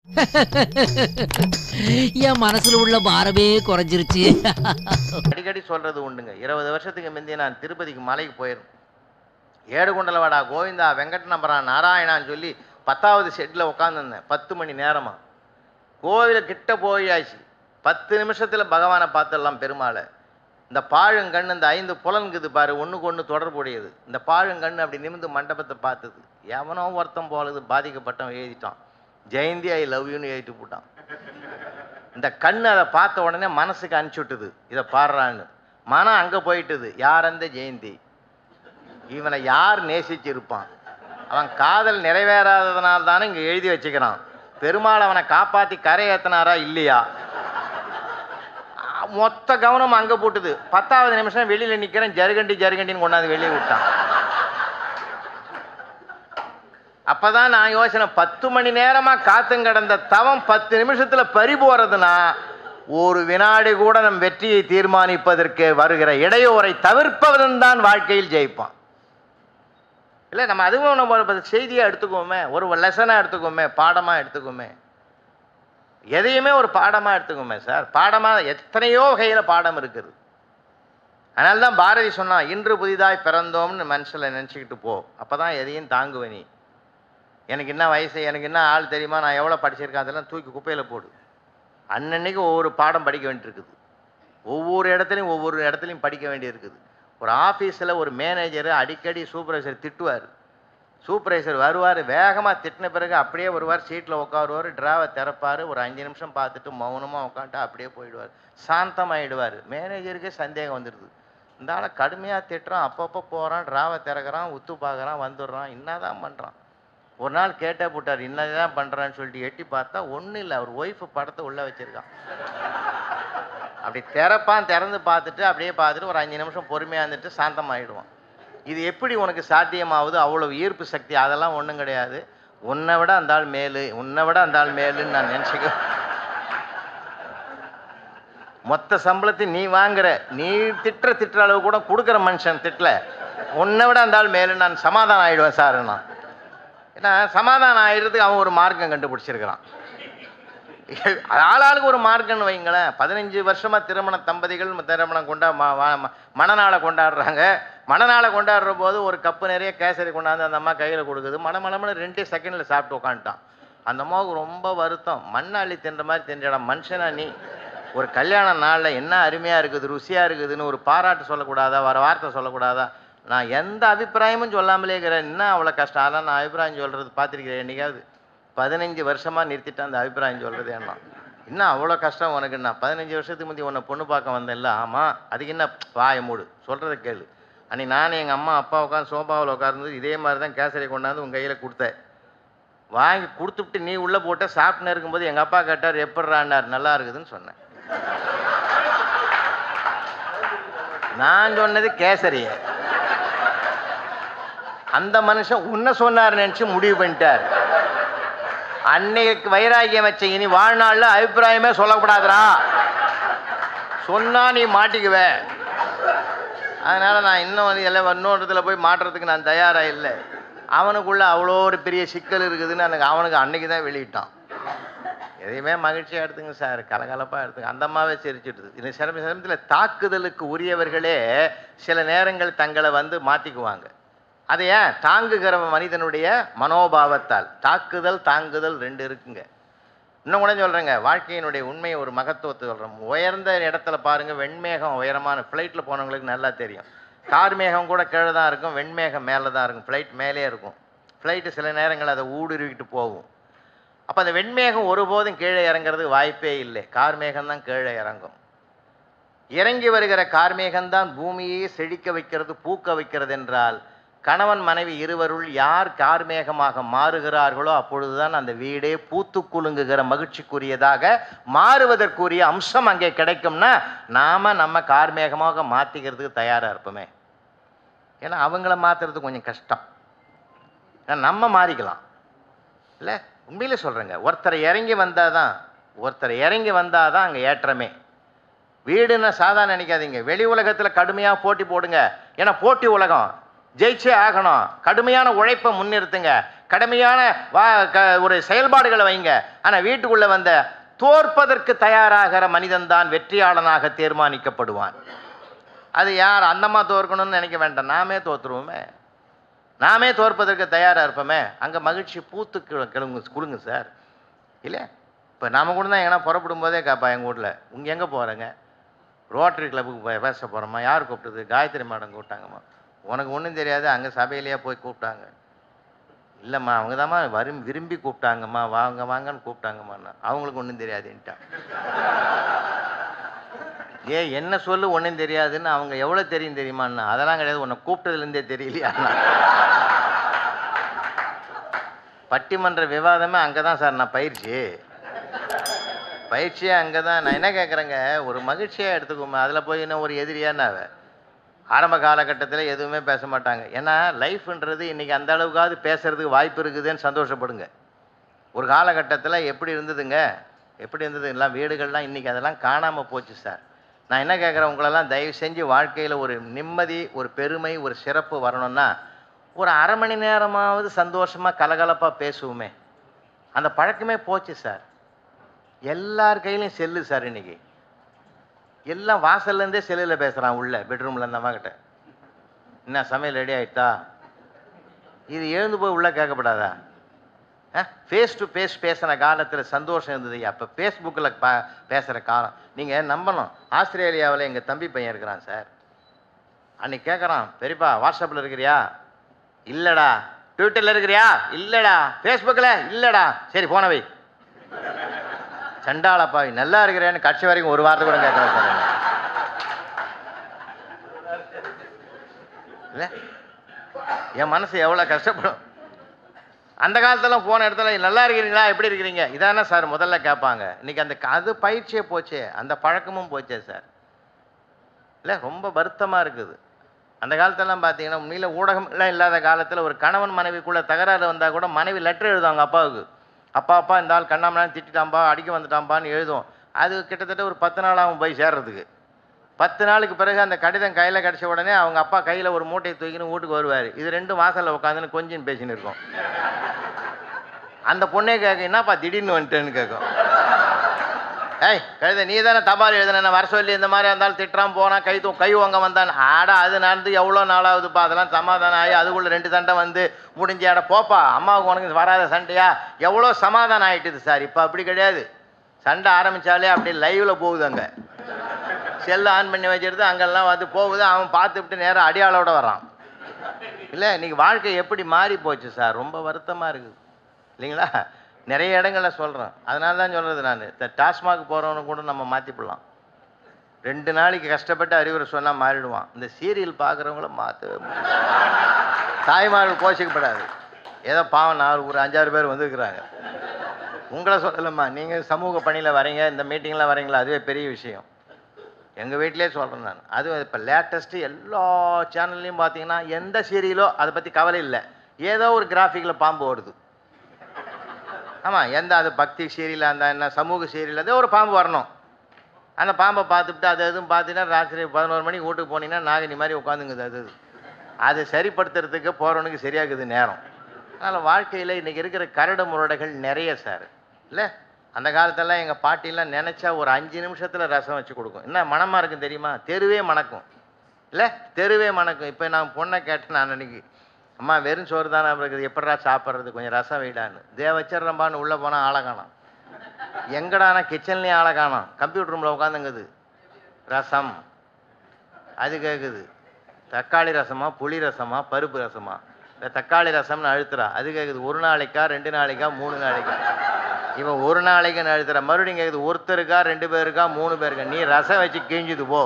என் மனசுல உள்ள பாரமே குறைஞ்சிருச்சு அடிக்கடி சொல்றது உண்டுங்க இருபது வருஷத்துக்கு முந்தைய நான் திருப்பதிக்கு மலைக்கு போயிருந்தேன் ஏடுகுண்டலவாடா கோவிந்தா வெங்கட் நம்பரான் நாராயணான்னு சொல்லி பத்தாவது ஷெட்டில் உட்காந்துருந்தேன் பத்து மணி நேரமா கோவில கிட்ட போயாச்சு பத்து நிமிஷத்துல பகவானை பார்த்துடலாம் பெருமாளை இந்த பாழுங்கண் இந்த ஐந்து புலன்குது பாரு ஒண்ணுக்கு ஒண்ணு தொடர்புடையது இந்த பாழுங்கண் அப்படி நிமிந்து மண்டபத்தை பார்த்தது எவனோ ஒருத்தன் போலது பாதிக்கப்பட்டவன் எழுதிட்டான் ஜெயந்தி ஐ லவ் யூன்னு எழுதிட்டு போட்டான் இந்த கண் அதை பார்த்த உடனே மனசுக்கு அனுப்பிச்சு விட்டுது இதை பாடுறான்னு மனம் அங்கே போயிட்டுது யார் அந்த ஜெயந்தி இவனை யார் நேசிச்சிருப்பான் அவன் காதல் நிறைவேறாததுனால தானே இங்கே எழுதி வச்சுக்கிறான் பெருமாள் அவனை காப்பாற்றி கரை ஏற்றினாரா இல்லையா அ- மொத்த கவனம் அங்கே போட்டுது பத்தாவது நிமிஷம் வெளியில் நிற்கிறேன் ஜருகண்டி ஜருகண்டின்னு கொண்டாந்து வெளியே விட்டான் அப்பதான் நான் யோசனை பத்து மணி நேரமா காத்தும் கிடந்த தவம் பத்து நிமிஷத்துல பறி போறதுன்னா ஒரு வினாடி கூட நம் வெற்றியை தீர்மானிப்பதற்கு வருகிற இடையூறை தவிர்ப்பவன் தான் வாழ்க்கையில் ஜெயிப்பான் இல்லை நம்ம அதுவும் நம்ம ஒரு செய்தியா எடுத்துக்குவோமே ஒரு லெசனா எடுத்துக்குவோமே பாடமா எடுத்துக்குவோமே எதையுமே ஒரு பாடமா எடுத்துக்குவோமே சார் பாடமா எத்தனையோ வகையில பாடம் இருக்குது அதனால தான் பாரதி சொன்னான் இன்று புதிதாய் பிறந்தோம்னு மனசில் நினச்சிக்கிட்டு போ அப்பதான் எதையும் தாங்குவ நீ எனக்கு என்ன வயசு எனக்கு என்ன ஆள் தெரியுமா நான் எவ்வளோ படிச்சிருக்கேன் அதெல்லாம் தூக்கி குப்பையில் போடு அன்னன்னைக்கு ஒவ்வொரு பாடம் படிக்க வேண்டியிருக்குது ஒவ்வொரு இடத்துலையும் ஒவ்வொரு இடத்துலையும் படிக்க வேண்டியிருக்குது ஒரு ஆஃபீஸில் ஒரு மேனேஜர் அடிக்கடி சூப்பர்வைசர் திட்டுவார் சூப்பர்வைசர் வருவார் வேகமாக திட்டின பிறகு அப்படியே வருவார் சீட்டில் உட்காருவார் ட்ராவை திறப்பார் ஒரு அஞ்சு நிமிஷம் பார்த்துட்டு மௌனமாக உட்காந்துட்டு அப்படியே போயிடுவார் சாந்தமாயிடுவார் மேனேஜருக்கே சந்தேகம் வந்துடுது இந்த ஆளை கடுமையாக திட்டுறான் அப்பப்போ போகிறான் ட்ராவை திறக்கிறான் உத்து பார்க்குறான் வந்துடுறான் என்னதான் பண்ணுறான் ஒரு நாள் கேட்டே போட்டார் என்னதான் பண்ணுறான்னு சொல்லிட்டு எட்டி பார்த்தா ஒன்றும் இல்லை அவர் ஒய்ஃபு படத்தை உள்ளே வச்சிருக்கான் அப்படி திறப்பான் திறந்து பார்த்துட்டு அப்படியே பார்த்துட்டு ஒரு அஞ்சு நிமிஷம் பொறுமையாக இருந்துட்டு சாந்தமாயிடுவான் இது எப்படி உனக்கு சாத்தியமாகுது அவ்வளவு ஈர்ப்பு சக்தி அதெல்லாம் ஒன்றும் கிடையாது உன்னை விட அந்த ஆள் மேலு உன்னை விட அந்த ஆள் மேலுன்னு நான் நினச்சிக்க மொத்த சம்பளத்தை நீ வாங்குற நீ திட்டுற திட்டுற அளவு கூட கொடுக்குற மனுஷன் திட்டல உன்னை விட அந்த ஆள் மேலு நான் சமாதானம் ஆயிடுவேன் சார் நான் ஏன்னா சமாதானம் ஆயிடுறதுக்கு அவன் ஒரு மார்க்கம் கண்டுபிடிச்சிருக்கிறான் ஆளாளுக்கு ஒரு மார்க்கம்னு வைங்களேன் பதினஞ்சு வருஷமா திருமண தம்பதிகள் திருமணம் கொண்டா ம- ம- மணநாளை கொண்டாடுறாங்க மணநாளை கொண்டாடுற போது ஒரு கப்பு நிறைய கேசரி கொண்டாந்து அந்த அம்மா கையில் கொடுக்குது மணமளமனு ரெண்டே செகண்டில் சாப்பிட்டு உட்காந்துட்டான் அந்த அம்மாவுக்கு ரொம்ப வருத்தம் மண்ணாளி தின்ற மாதிரி தின்றடா மனுஷனா நீ ஒரு கல்யாண நாளில் என்ன அருமையாக இருக்குது ருசியாக இருக்குதுன்னு ஒரு பாராட்டு சொல்லக்கூடாதா வர வார்த்தை சொல்லக்கூடாதா நான் எந்த அபிப்பிராயமும் சொல்லாமலே இருக்கிறேன் என்ன அவ்வளோ கஷ்டம் அதான் நான் அபிப்பிராயம் சொல்கிறது பார்த்துருக்கிறேன் என்னைக்காவது பதினஞ்சு வருஷமாக நிறுத்திட்டேன் அந்த அபிப்பிராயம் சொல்கிறது என்ன இன்னும் அவ்வளோ கஷ்டம் உனக்கு நான் பதினஞ்சு வருஷத்துக்கு முந்தைய உன்னை பொண்ணு பார்க்க வந்தேன்ல ஆமாம் அதுக்கு என்ன வாய மூடு சொல்கிறத கேளு அன்னைக்கு நானும் எங்கள் அம்மா அப்பா உட்காந்து சோபாவில் உட்கார்ந்து இதே மாதிரி தான் கேசரி கொண்டாந்து உன் கையில் கொடுத்தேன் வாங்கி கொடுத்துட்டு நீ உள்ளே போட்ட சாப்பிட்டுன்னு இருக்கும்போது எங்கள் அப்பா கேட்டார் எப்படிறான்னார் நல்லா இருக்குதுன்னு சொன்னேன் நான் சொன்னது கேசரிய அந்த மனுஷன் உன்னை சொன்னார் நினைச்சு முடிவு பண்ணிட்டார் அன்னைக்கு வைராகியம் வச்ச இனி வாழ்நாள்ல அபிப்பிராயமே சொல்லக்கூடாதுடா சொன்னா நீ மாட்டிக்குவ அதனால நான் இன்னும் வந்து எல்லாம் இன்னொரு இடத்துல போய் மாட்டுறதுக்கு நான் தயாரா இல்லை அவனுக்குள்ள அவ்வளோ ஒரு பெரிய சிக்கல் இருக்குதுன்னு எனக்கு அவனுக்கு அன்னைக்கு தான் வெளியிட்டான் எதையுமே மகிழ்ச்சியாக எடுத்துங்க சார் கலகலப்பாக எடுத்துங்க அந்த அம்மாவே சிரிச்சிடுது இந்த சிரம சிரமத்தில் தாக்குதலுக்கு உரியவர்களே சில நேரங்கள் தங்களை வந்து மாற்றிக்குவாங்க அது ஏன் தாங்குகிற மனிதனுடைய மனோபாவத்தால் தாக்குதல் தாங்குதல் ரெண்டு இருக்குங்க இன்னும் கூட சொல்கிறேங்க வாழ்க்கையினுடைய உண்மையை ஒரு மகத்துவத்தை சொல்கிறோம் உயர்ந்த இடத்துல பாருங்கள் வெண்மேகம் உயரமான ஃப்ளைட்டில் போனவங்களுக்கு நல்லா தெரியும் கார் மேகம் கூட கீழே தான் இருக்கும் வெண்மேகம் மேலே தான் இருக்கும் ஃப்ளைட் மேலே இருக்கும் ஃப்ளைட்டு சில நேரங்கள் அதை ஊடுருவிட்டு போகும் அப்போ அந்த வெண்மேகம் ஒருபோதும் கீழே இறங்குறதுக்கு வாய்ப்பே இல்லை கார் மேகம் தான் கீழே இறங்கும் இறங்கி வருகிற கார்மேகம்தான் பூமியை செழிக்க வைக்கிறது பூக்க வைக்கிறது என்றால் கணவன் மனைவி இருவருள் யார் கார்மேகமாக மாறுகிறார்களோ அப்பொழுதுதான் அந்த வீடே பூத்து குலுங்குகிற மகிழ்ச்சிக்குரியதாக மாறுவதற்குரிய அம்சம் அங்கே கிடைக்கும்னா நாம நம்ம கார்மேகமாக மாற்றிக்கிறதுக்கு தயாராக இருப்போமே ஏன்னா அவங்கள மாற்றுறது கொஞ்சம் கஷ்டம் ஏன்னா நம்ம மாறிக்கலாம் இல்லை உண்மையிலே சொல்கிறேங்க ஒருத்தர் இறங்கி வந்தால் தான் ஒருத்தர் இறங்கி வந்தால் தான் அங்கே ஏற்றமே வீடுன்னு சாதாரண நினைக்காதீங்க வெளி உலகத்தில் கடுமையாக போட்டி போடுங்க ஏன்னா போட்டி உலகம் ஜெயிச்சே ஆகணும் கடுமையான உழைப்பை முன்னிறுத்துங்க கடமையான வா க ஒரு செயல்பாடுகளை வைங்க ஆனால் வீட்டுக்குள்ளே வந்த தோற்பதற்கு தயாராகிற மனிதன்தான் வெற்றியாளனாக தீர்மானிக்கப்படுவான் அது யார் அந்தம்மா தோற்கணும்னு நினைக்க வேண்டாம் நாமே தோற்றுருவோமே நாமே தோற்பதற்கு தயாராக இருப்போமே அங்கே மகிழ்ச்சி பூத்து கிளு- கிளம்புங்க கொடுங்க சார் இல்லை இப்போ நாம கூட தான் எங்கன்னா புறப்படும் போதே கேட்பா எங்கள் வீட்டில் உங்கள் எங்கே போகிறேங்க ரோட்டரி கிளப்புக்கு போய் பேச போகிறோம்மா யார் கூப்பிட்டது காயத்ரி மேடம் கூப்பிட்டாங்கம்மா உனக்கு ஒன்றும் தெரியாது அங்கே சபையிலேயே போய் கூப்பிட்டாங்க இல்லைம்மா அவங்க தாம்மா வரும் விரும்பி கூப்பிட்டாங்கம்மா வாங்க வாங்கன்னு கூப்பிட்டாங்கம்மா அவங்களுக்கு ஒன்றும் தெரியாதுன்ட்டான் ஏ என்ன சொல்லு ஒன்றும் தெரியாதுன்னு அவங்க எவ்வளோ தெரியும் தெரியுமாண்ணா அதெல்லாம் கிடையாது உன்னை கூப்பிட்டதுலேருந்தே தெரியலையா பட்டிமன்ற விவாதமே அங்கே தான் சார் நான் பயிற்சி பயிற்சியே அங்கே தான் நான் என்ன கேட்குறேங்க ஒரு மகிழ்ச்சியாக எடுத்துக்கோமே அதில் போய் இன்னும் ஒரு எதிரியானாவ ஆரம்ப காலகட்டத்தில் எதுவுமே பேச மாட்டாங்க ஏன்னா லைஃப்ன்றது இன்றைக்கி அந்த அளவுக்காவது பேசுறதுக்கு வாய்ப்பு இருக்குதுன்னு சந்தோஷப்படுங்க ஒரு காலகட்டத்தில் எப்படி இருந்ததுங்க எப்படி இருந்தது எல்லாம் வீடுகள்லாம் இன்றைக்கி அதெல்லாம் காணாமல் போச்சு சார் நான் என்ன கேட்குறேன் உங்களெல்லாம் தயவு செஞ்சு வாழ்க்கையில் ஒரு நிம்மதி ஒரு பெருமை ஒரு சிறப்பு வரணும்னா ஒரு அரை மணி நேரமாவது சந்தோஷமாக கலகலப்பாக பேசுவோமே அந்த பழக்கமே போச்சு சார் எல்லார் கையிலையும் செல்லு சார் இன்னைக்கு எல்லாம் வாசல்லேருந்தே செல்லில் பேசுகிறான் உள்ள பெட்ரூமில் இருந்தவன் கிட்ட என்ன சமையல் ரெடி ஆயிட்டா இது எழுந்து போய் உள்ளே கேட்கப்படாதா ஃபேஸ் டு ஃபேஸ் பேசுகிற காலத்தில் சந்தோஷம் இருந்தது அப்போ ஃபேஸ்புக்கில் பா பேசுகிற காலம் நீங்கள் நம்பணும் ஆஸ்திரேலியாவில் எங்கள் தம்பி பையன் இருக்கிறான் சார் அன்னைக்கு கேட்குறான் பெரியப்பா வாட்ஸ்அப்பில் இருக்கிறியா இல்லைடா ட்விட்டரில் இருக்கிறியா இல்லைடா ஃபேஸ்புக்கில் இல்லைடா சரி போன வை சண்டாளப்பாவி நல்லா இருக்கிறேன்னு கட்சி வரைக்கும் ஒரு வாரத்தை கூட கேட்கல சார் என்னை. இல்ல என் மனசு எவ்வளோ கஷ்டப்படும் அந்த காலத்துல போன இடத்துல நல்லா இருக்கிறீங்களா எப்படி இருக்கிறீங்க இதானே சார் முதல்ல கேட்பாங்க இன்னைக்கு அந்த க- அது பயிற்சியே போச்சே அந்த பழக்கமும் போச்சே சார் இல்லை ரொம்ப வருத்தமாக இருக்குது அந்த காலத்தெல்லாம் பார்த்தீங்கன்னா உண்மையில் ஊடகம்லாம் இல்லாத காலத்தில் ஒரு கணவன் மனைவிக்குள்ள தகராறு வந்தால் கூட மனைவி லெட்டர் எழுதுவாங்க அப்பாவுக்கு அப்பா அப்பா இந்த ஆள் கண்ணாமலாம் திட்டிட்டாம்பா அடிக்க வந்துட்டாம்பான்னு எழுதும் அது கிட்டத்தட்ட ஒரு பத்து நாள் ஆகும் போய் சேர்றதுக்கு பத்து நாளுக்கு பிறகு அந்த கடிதம் கையில் கிடச்ச உடனே அவங்க அப்பா கையில் ஒரு மூட்டையை தூக்கின்னு வீட்டுக்கு வருவார் இது ரெண்டும் வாசலில் உட்காந்துன்னு கொஞ்சம் பேசின்னு இருக்கும் அந்த பொண்ணே கேட்க என்னப்பா திடீர்னு வந்துட்டேன்னு கேட்கும் ஏய் கழுத நீ தானே தபால் எழுதுன வர சொல்லி இந்த மாதிரி இருந்தாலும் திட்டுறான் போனான் கை தூ கை வாங்க வந்தான் ஆடா அது நடந்து எவ்வளோ நாளாகுதுப்பா அதெல்லாம் சமாதானம் ஆகி அதுக்குள்ள ரெண்டு சண்டை வந்து முடிஞ்சு ஆட போப்பா அம்மாவுக்கு உனக்கு வராத சண்டையா எவ்வளோ சமாதானம் ஆயிட்டுது சார் இப்போ அப்படி கிடையாது சண்டை ஆரம்பிச்சாலே அப்படி லைவ்ல போகுது அங்கே செல்லை ஆன் பண்ணி வச்சிருது அங்கெல்லாம் வந்து போகுது அவன் பார்த்துவிட்டு நேராக அடியாளோட வரான் இல்லை இன்னைக்கு வாழ்க்கை எப்படி மாறி போச்சு சார் ரொம்ப வருத்தமாக இருக்குது இல்லைங்களா நிறைய இடங்களில் சொல்கிறேன் அதனால தான் சொல்கிறது நான் இந்த டாஸ்மாக் போகிறவனு கூட நம்ம மாற்றிப்படலாம் ரெண்டு நாளைக்கு கஷ்டப்பட்டு அறிவுரை சொன்னால் மாறிடுவான் இந்த சீரியல் பார்க்குறவங்கள மாற்றவே முடியாது தாய்மார்கள் கோச்சிக்கப்படாது ஏதோ பாவம் நாலு ஒரு அஞ்சாறு பேர் வந்துருக்குறாங்க உங்களை சொல்லலம்மா நீங்கள் சமூக பணியில் வரீங்க இந்த மீட்டிங்கில் வரீங்களா அதுவே பெரிய விஷயம் எங்கள் வீட்டிலே சொல்கிறேன் நான் அதுவும் இப்போ லேட்டஸ்ட்டு எல்லா சேனல்லையும் பார்த்தீங்கன்னா எந்த சீரியலோ அதை பற்றி கவலை இல்லை ஏதோ ஒரு கிராஃபிக்கில் பாம்பு ஓடுது ஆமாம் எந்த அது பக்தி சீரியலாக இருந்தால் என்ன சமூக சீரியல் ஏதோ ஒரு பாம்பு வரணும் அந்த பாம்பை பார்த்துட்டு அது எதுவும் பார்த்தீங்கன்னா ராத்திரி பதினோரு மணிக்கு வீட்டுக்கு போனீங்கன்னா நாகினி மாதிரி உட்காந்துங்குது அது அது. அது சரிப்படுத்துறதுக்கு போகிறவனுக்கு சரியாகுது நேரம் அதனால் வாழ்க்கையில் இன்றைக்கி இருக்கிற கரடு முரடைகள் நிறைய சார் இல்லை அந்த காலத்தெல்லாம் எங்கள் பாட்டிலாம் நினச்சா ஒரு அஞ்சு நிமிஷத்தில் ரசம் வச்சு கொடுக்கும் என்ன மணமாக இருக்கும் தெரியுமா தெருவே மணக்கும் இல்லை தெருவே மணக்கும் இப்போ நான் பொண்ணை கேட்டேன் நான் அன்னைக்கு அம்மா வெறும் சோறு தானே இருக்குது எப்படா சாப்பிட்றது கொஞ்சம் ரசம் வைடான்னு தே வச்சிட்றம்பான்னு உள்ளே போனால் ஆளை காணோம் எங்கடானா கிச்சன்லேயும் ஆளை காணோம் கம்ப்யூட்டர் ரூமில் உட்காந்துங்குது ரசம் அது கேட்குது தக்காளி ரசமா புளி ரசமா பருப்பு ரசமா இந்த தக்காளி ரசம்னு அழுத்துறா அது கேட்குது ஒரு நாளைக்கா ரெண்டு நாளைக்கா மூணு நாளைக்கா இவன் ஒரு நாளைக்குன்னு அழுத்துறா மறுபடியும் கேட்குது ஒருத்தருக்கா ரெண்டு பேருக்கா மூணு பேருக்கா நீ ரசம் வச்சு கிழிஞ்சுது போ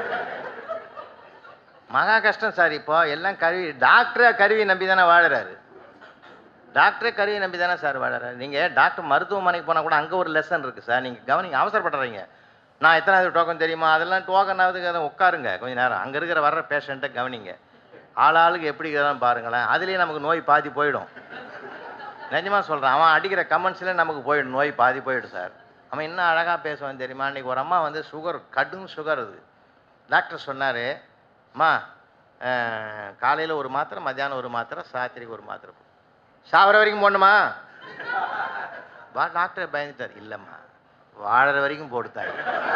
மகா கஷ்டம் சார் இப்போ எல்லாம் கருவி டாக்டரே கருவி நம்பி தானே வாழுறாரு டாக்டரே கருவி நம்பி தானே சார் வாழுறாரு நீங்கள் டாக்டர் மருத்துவமனைக்கு போனால் கூட அங்கே ஒரு லெசன் இருக்குது சார் நீங்கள் கவனிங்க அவசரப்படுறீங்க நான் எத்தனாவது டோக்கன் தெரியுமா அதெல்லாம் டோக்கனாவது அதை உட்காருங்க கொஞ்ச நேரம் அங்கே இருக்கிற வர்ற பேஷண்ட்டை கவனிங்க ஆளாளுக்கு எப்படி இருக்கிறான்னு பாருங்களேன் அதுலேயே நமக்கு நோய் பாதி போயிடும் நிஜமாக சொல்கிறேன் அவன் அடிக்கிற கமெண்ட்ஸில் நமக்கு போயிடும் நோய் பாதி போயிடும் சார் அவன் என்ன அழகாக பேசுவான் தெரியுமா அன்றைக்கி ஒரு அம்மா வந்து சுகர் கடும் சுகர் அது டாக்டர் சொன்னார் அம்மா காலையில் ஒரு மாத்திரை மத்தியானம் ஒரு மாத்திரை சாத்திரிக்கு ஒரு மாத்திரை சாவர வரைக்கும் போடணுமா வா டாக்டர் பயந்துட்டார் இல்லைம்மா வாழற வரைக்கும் போடுத்தாரு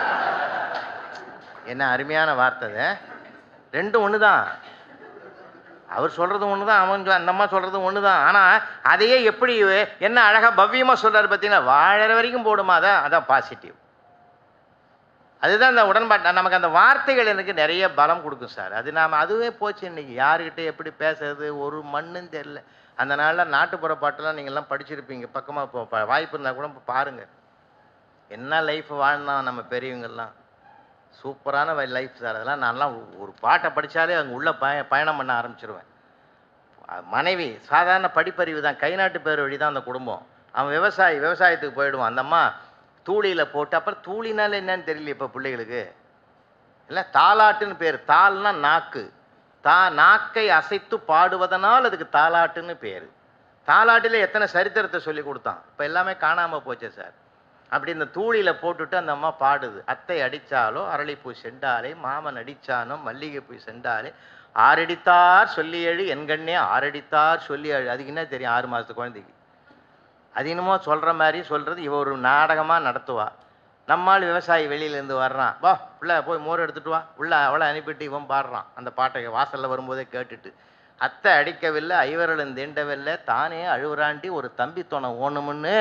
என்ன அருமையான வார்த்தை அது. ரெண்டும் ஒன்று தான் அவர் சொல்கிறது ஒன்று தான் அவன் சொ- அந்த அம்மா சொல்கிறது ஒன்று தான் ஆனால் அதையே எப்படி என்ன அழகாக பவ்யமாக சொல்கிறாரு பார்த்தீங்கன்னா வாழற வரைக்கும் போடுமா அதான் அதான் பாசிட்டிவ் அதுதான் அந்த உடன்பாட்டு நமக்கு அந்த வார்த்தைகள் எனக்கு நிறைய பலம் கொடுக்கும் சார் அது நாம் அதுவே போச்சு இன்னைக்கு யாருக்கிட்ட எப்படி பேசுறது ஒரு மண்ணும் தெரில அந்த நாளில் நாட்டுப்புற பாட்டெல்லாம் நீங்கள்லாம் படிச்சிருப்பீங்க பக்கமாக இப்போ ப- வாய்ப்பு இருந்தால் கூட இப்போ பாருங்கள் என்ன லைஃப் வாழ்னா நம்ம பெரியவங்கெல்லாம் சூப்பரான லைஃப் சார் அதெல்லாம் நான்லாம் ஒரு- ஒரு பாட்டை படித்தாலே அங்கே உள்ள பய பயணம் பண்ண ஆரம்பிச்சிருவேன் அஹ் மனைவி சாதாரண படிப்பறிவு தான் கை நாட்டு பேர் வழி தான் அந்த குடும்பம் அவன் விவசாயி விவசாயத்துக்கு போயிடுவான் அந்த அம்மா தூளியில் போட்டு அப்புறம் தூளினால என்னன்னு தெரியல இப்போ பிள்ளைகளுக்கு இல்லை தாலாட்டுன்னு பேர் தால்னா நாக்கு தா நாக்கை அசைத்து பாடுவதனால் அதுக்கு தாலாட்டுன்னு பேர் தாலாட்டில் எத்தனை சரித்திரத்தை சொல்லி கொடுத்தான் இப்போ எல்லாமே காணாமல் போச்சே சார் அப்படி இந்த தூளியில் போட்டுட்டு அந்த அம்மா பாடுது அத்தை அடித்தாலோ அரளிப்பூ செண்டாலே மாமன் அடித்தானோ மல்லிகைப்பூ செண்டாலே ஆறடித்தார் சொல்லி எழு என்கண்ணே ஆறடித்தார் சொல்லி எழு அதுக்கு என்ன தெரியும் ஆறு மாதத்து குழந்தைக்கு அது என்னமோ சொல்கிற மாதிரி சொல்கிறது இவ ஒரு நாடகமாக நடத்துவா நம்மால் விவசாயி வெளியிலேருந்து வர்றான் வா உள்ள போய் மோர் எடுத்துட்டு வா உள்ள அவளை அனுப்பிட்டு இவன் பாடுறான் அந்த பாட்டை வாசலில் வரும்போதே கேட்டுட்டு அத்தை அடிக்கவில்லை ஐவரலும் தீண்டவில்லை தானே அழுவுறாண்டி ஒரு தம்பி துணை ஓணுமுன்னு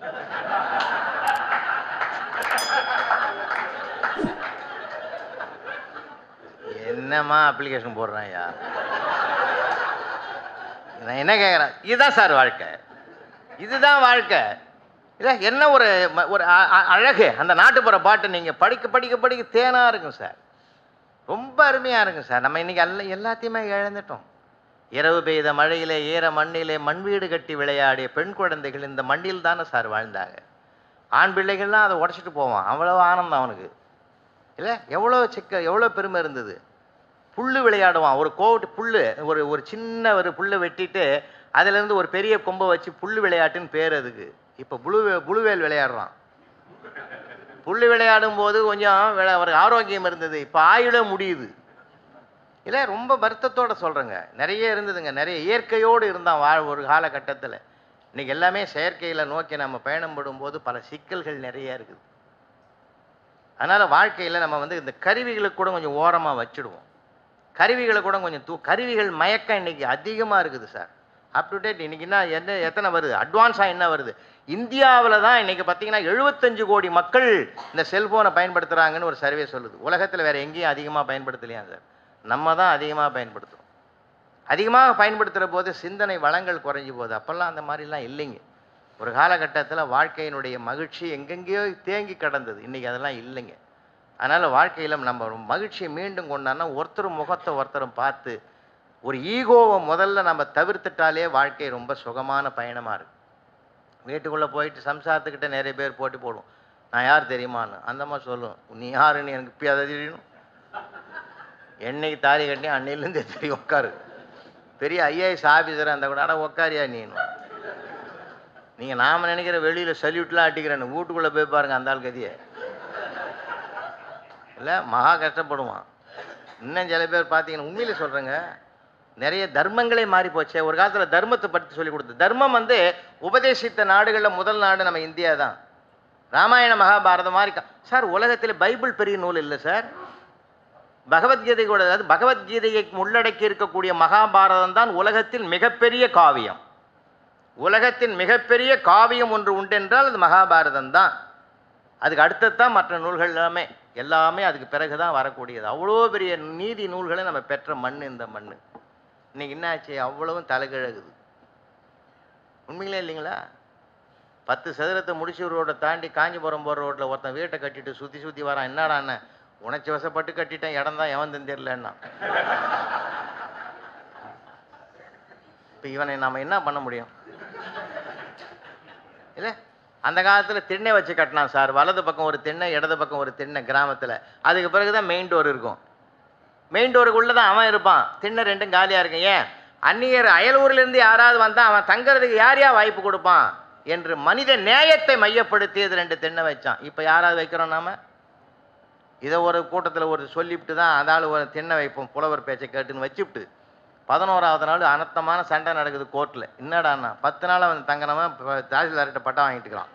என்னம்மா அப்ளிகேஷன் போடுறான் ஐயா நான் என்ன கேட்குறேன் இதுதான் சார் வாழ்க்கை இதுதான் வாழ்க்கை இல்லை என்ன ஒரு ம- ஒரு அ- அ- அழகு அந்த நாட்டுப்புற பாட்டு நீங்கள் படிக்க படிக்க படிக்க தேனாக இருக்கும் சார் ரொம்ப அருமையாக இருக்கும் சார் நம்ம இன்னைக்கு எல்லா எல்லாத்தையுமே இழந்துட்டோம் இரவு பெய்த மழையிலே ஈர மண்ணிலே மண் வீடு கட்டி விளையாடிய பெண் குழந்தைகள் இந்த மண்ணில் தானே சார் வாழ்ந்தாங்க ஆண் பிள்ளைகள்லாம் அதை உடச்சிட்டு போவான் அவ்வளோ ஆனந்தம் அவனுக்கு இல்லை எவ்வளோ சிக்க எவ்வளோ பெருமை இருந்தது புல்லு விளையாடுவான் ஒரு கோவட்டு புல்லு ஒரு ஒரு சின்ன ஒரு புல்லை வெட்டிட்டு அதுலேருந்து ஒரு பெரிய கொம்பை வச்சு புல்லு விளையாட்டுன்னு பேர் அதுக்கு இப்போ புழு புழுவேல் விளையாடுறான் புல்லு விளையாடும் போது கொஞ்சம் விளை- ஒரு ஆரோக்கியம் இருந்தது இப்போ ஆயுள முடியுது இல்லை ரொம்ப வருத்தத்தோட சொல்கிறேங்க நிறைய இருந்ததுங்க நிறைய இயற்கையோடு இருந்தான் வாழ் ஒரு காலகட்டத்தில் இன்னைக்கு எல்லாமே செயற்கையில் நோக்கி நம்ம பயணம் படும்போது பல சிக்கல்கள் நிறைய இருக்குது அதனால் வாழ்க்கையில் நம்ம வந்து இந்த கருவிகளுக்கு கூட கொஞ்சம் ஓரமாக வச்சுடுவோம் கருவிகளை கூட கொஞ்சம் தூ கருவிகள் மயக்கம் இன்னைக்கு அதிகமாக இருக்குது சார் அப் டு டேட் இன்னைக்கு என்ன என்ன எத்தனை வருது அட்வான்ஸாக என்ன வருது இந்தியாவில் தான் இன்னைக்கு பார்த்தீங்கன்னா எழுபத்தஞ்சு கோடி மக்கள் இந்த செல்ஃபோனை பயன்படுத்துகிறாங்கன்னு ஒரு சர்வே சொல்லுது உலகத்தில் வேறு எங்கேயும் அதிகமாக பயன்படுத்தலையா சார் நம்ம தான் அதிகமாக பயன்படுத்துகிறோம் அதிகமாக பயன்படுத்துகிற போது சிந்தனை வளங்கள் குறைஞ்சி போகுது அப்போல்லாம் அந்த மாதிரிலாம் இல்லைங்க ஒரு காலகட்டத்தில் வாழ்க்கையினுடைய மகிழ்ச்சி எங்கெங்கேயோ தேங்கி கிடந்தது இன்றைக்கி அதெல்லாம் இல்லைங்க அதனால் வாழ்க்கையில் நம்ம ஒரு மகிழ்ச்சியை மீண்டும் கொண்டான்னா ஒருத்தர் முகத்தை ஒருத்தரும் பார்த்து ஒரு ஈகோவை முதல்ல நம்ம தவிர்த்துட்டாலே வாழ்க்கை ரொம்ப சுகமான பயணமாக இருக்கும் வீட்டுக்குள்ளே போயிட்டு சம்சாரத்துக்கிட்ட நிறைய பேர் போட்டி போடுவோம் நான் யார் தெரியுமான்னு அந்த மாதிரி சொல்லும் நீ யாருன்னு எனக்கு இப்போ அதை தெரியணும் என்னைக்கு தாலி கட்டி அன்னையிலேருந்து தெரியும் உட்காரு பெரிய ஐஏஎஸ் ஆஃபீஸராக இருந்தால் கூட அட உட்காரியா நீனும் நீங்கள் நாம் நினைக்கிற வெளியில் சல்யூட்லாம் அட்டிக்கிறேன்னு வீட்டுக்குள்ளே போய் பாருங்க அந்த ஆள் கதியை இல்லை மகா கஷ்டப்படுவான் இன்னும் சில பேர் பார்த்தீங்கன்னா உண்மையில சொல்கிறேங்க நிறைய தர்மங்களே மாறி போச்சே ஒரு காலத்தில் தர்மத்தை பற்றி சொல்லி கொடுத்து தர்மம் வந்து உபதேசித்த நாடுகளில் முதல் நாடு நம்ம இந்தியா தான் ராமாயண மகாபாரதம் மாதிரி கா- சார் உலகத்தில் பைபிள் பெரிய நூல் இல்லை சார் பகவத்கீதை கூட அதாவது பகவத்கீதையை உள்ளடக்கி இருக்கக்கூடிய மகாபாரதம் தான் உலகத்தில் மிகப்பெரிய காவியம் உலகத்தின் மிகப்பெரிய காவியம் ஒன்று உண்டென்றால் அது மகாபாரதம் தான் அதுக்கு அடுத்தது தான் மற்ற நூல்கள் எல்லாமே எல்லாமே அதுக்கு பிறகு தான் வரக்கூடியது அவ்வளோ பெரிய நீதி நூல்களை நம்ம பெற்ற மண் இந்த மண் இன்னைக்கு என்ன ஆச்சு அவ்வளவும் தலைகிழகுது உண்மைங்களே இல்லைங்களா பத்து சதுரத்தை முடிச்சு ரோட்டை தாண்டி காஞ்சிபுரம் போகிற ரோட்டில் ஒருத்தன் வீட்டை கட்டிட்டு சுற்றி சுற்றி வரான் என்னடா அண்ணன் உணர்ச்சி வசப்பட்டு கட்டிட்டேன் இடம் தான் எவன் தெரியலன்னா இப்போ இவனை நாம் என்ன பண்ண முடியும் இல்லை அந்த காலத்தில் திண்ணை வச்சு கட்டினான் சார் வலது பக்கம் ஒரு திண்ணை இடது பக்கம் ஒரு திண்ணை கிராமத்தில் அதுக்கு பிறகு தான் மெயின் டோர் இருக்கும் மெயின் டோருக்குள்ளே தான் அவன் இருப்பான் திண்ணை ரெண்டும் காலியாக இருக்கும் ஏன் அந்நியர் அயலூர்லேருந்து யாராவது வந்தால் அவன் தங்கறதுக்கு யார் யார் வாய்ப்பு கொடுப்பான் என்று மனித நேயத்தை மையப்படுத்தி இது ரெண்டு திண்ணை வச்சான் இப்போ யாராவது வைக்கிறோம் நாம இதை ஒரு கூட்டத்தில் ஒரு சொல்லிவிட்டு தான் அதால் ஒரு திண்ணை வைப்போம் புலவர் பேச்சை கேட்டுன்னு வச்சுவிட்டு பதினோராவது நாள் அனர்த்தமான சண்டை நடக்குது கோர்ட்டில் என்னடான்னா பத்து நாள் அவன் தங்கினவன் இப்போ தாசில்தார்கிட்ட பட்டம் வாங்கிட்டுக்கிறான்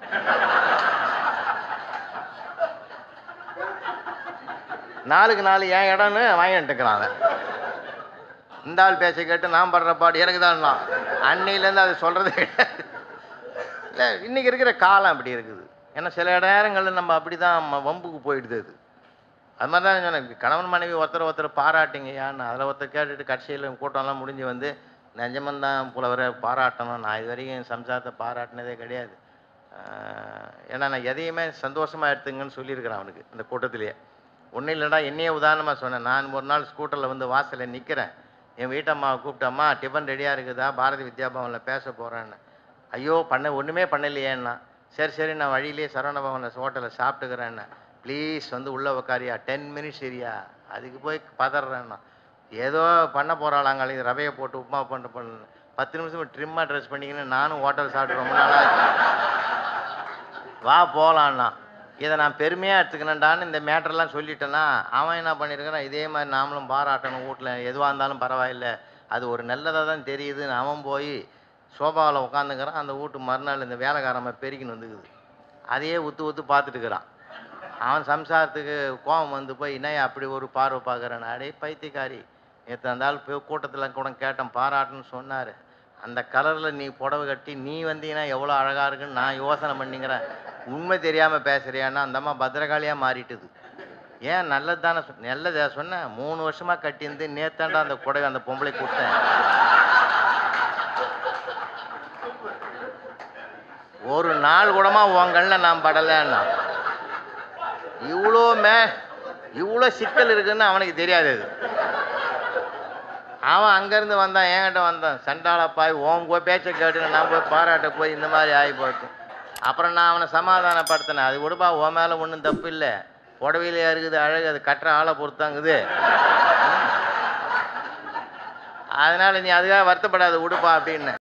நாளுக்கு நாலு என் இடம்னு வாங்கிட்டுக்கிறான் அவன் இந்த ஆள் பேச்சை கேட்டு நான் படுற பாடு எனக்கு தான் அன்னையிலேருந்து அது சொல்கிறதே கிடையாது இல்லை இன்றைக்கி இருக்கிற காலம் அப்படி இருக்குது ஏன்னா சில நேரங்களில் நம்ம அப்படி தான் வம்புக்கு போயிடுது அது அது மாதிரி தான் சொன்னேன் கணவன் மனைவி ஒருத்தர் ஒருத்தர் பாராட்டுங்கய்யான்னு அதில் ஒருத்தர் கேட்டுட்டு கடைசியில் கூட்டம்லாம் முடிஞ்சு வந்து நிஜமந்தான் புலவரை பாராட்டணும் நான் இது வரைக்கும் என் சம்சாரத்தை பாராட்டினதே கிடையாது ஆஹ் ஏன்னா நான் எதையுமே சந்தோஷமாக எடுத்துங்கன்னு சொல்லியிருக்கிறேன் அவனுக்கு இந்த கூட்டத்திலேயே ஒன்றும் இல்லைடா என்னையே உதாரணமாக சொன்னேன் நான் ஒரு நாள் ஸ்கூட்டரில் வந்து வாசலில் நிற்கிறேன் என் வீட்டம்மாவை கூப்பிட்டம்மா டிஃபன் ரெடியாக இருக்குதா பாரதி வித்யாபவனில் பேச போகிறேன்னு ஐயோ பண்ண ஒன்றுமே பண்ணலையேன்னா சரி சரி நான் வழியிலேயே சரவண பவனில் ஹோட்டலில் சாப்பிட்டுக்கிறேன்னு ப்ளீஸ் வந்து உள்ளே உக்காரியா டென் மினிட்ஸ் சரியா அதுக்கு போய் பதறேன்னா ஏதோ பண்ண போகிறாளாங்க ரவையை போட்டு உப்புமா பண்ண பண்ணு பத்து நிமிஷம் ட்ரிம்மாக ட்ரெஸ் பண்ணிக்கின்னு நானும் ஹோட்டல் சாப்பிட்டு ரொம்ப நாளாக வா போகலான்னா இதை நான் பெருமையாக எடுத்துக்கணுண்டான்னு இந்த மேட்டர்லாம் சொல்லிட்டேன்னா அவன் என்ன பண்ணியிருக்கிறான் இதே மாதிரி நாமளும் பாராட்டணும் வீட்டில் எதுவாக இருந்தாலும் பரவாயில்லை அது ஒரு நல்லதாக தான் தெரியுதுன்னு அவன் போய் சோபாவில் உட்காந்துக்கிறான் அந்த வீட்டு மறுநாள் இந்த வேலைக்காரன் பெருக்கின்னு வந்துக்குது அதையே உத்து உத்து பார்த்துட்டு இருக்கிறான் அவன் சம்சாரத்துக்கு கோபம் வந்து போய் என்னையா அப்படி ஒரு பார்வை பார்க்குறேன் அடே பைத்தியக்காரி நேற்று அந்த ஆள் போய் கூட்டத்தில் கூட கேட்டேன் பாராட்டுன்னு சொன்னார் அந்த கலரில் நீ புடவை கட்டி நீ வந்தீங்கன்னா எவ்வளோ அழகாக இருக்குன்னு நான் யோசனை பண்ணிங்கிறேன் உண்மை தெரியாமல் பேசுறியான்னா அந்த அம்மா பத்திரகாளியாக மாறிட்டுது ஏன் நல்லது தானே நல்லதா சொன்னேன் மூணு வருஷமாக கட்டியிருந்து நேத்தாண்டா அந்த புடவை அந்த பொம்பளை கொடுத்தேன் ஒரு நாள் கூடமா உன் கண்ணில் நான் படலைன்னா இவ்வளோ மே இவ்வளோ சிக்கல் இருக்குன்னு அவனுக்கு தெரியாது அது அவன் அங்கேருந்து வந்தான் என்கிட்ட வந்தான் சண்டாளப்பாய் உன் போய் பேச்சை கேட்டு நான் போய் பாராட்ட போய் இந்த மாதிரி ஆகி போச்சு அப்புறம் நான் அவனை சமாதானப்படுத்தினேன் அது விடுப்பா உன் மேலே ஒன்றும் தப்பு இல்லை புடவையிலையா இருக்குது அழகு அது கட்டுற ஆளை பொறுத்தாங்குது அதனால நீ அதுக்காக வருத்தப்படாத விடுப்பா அப்படின்னு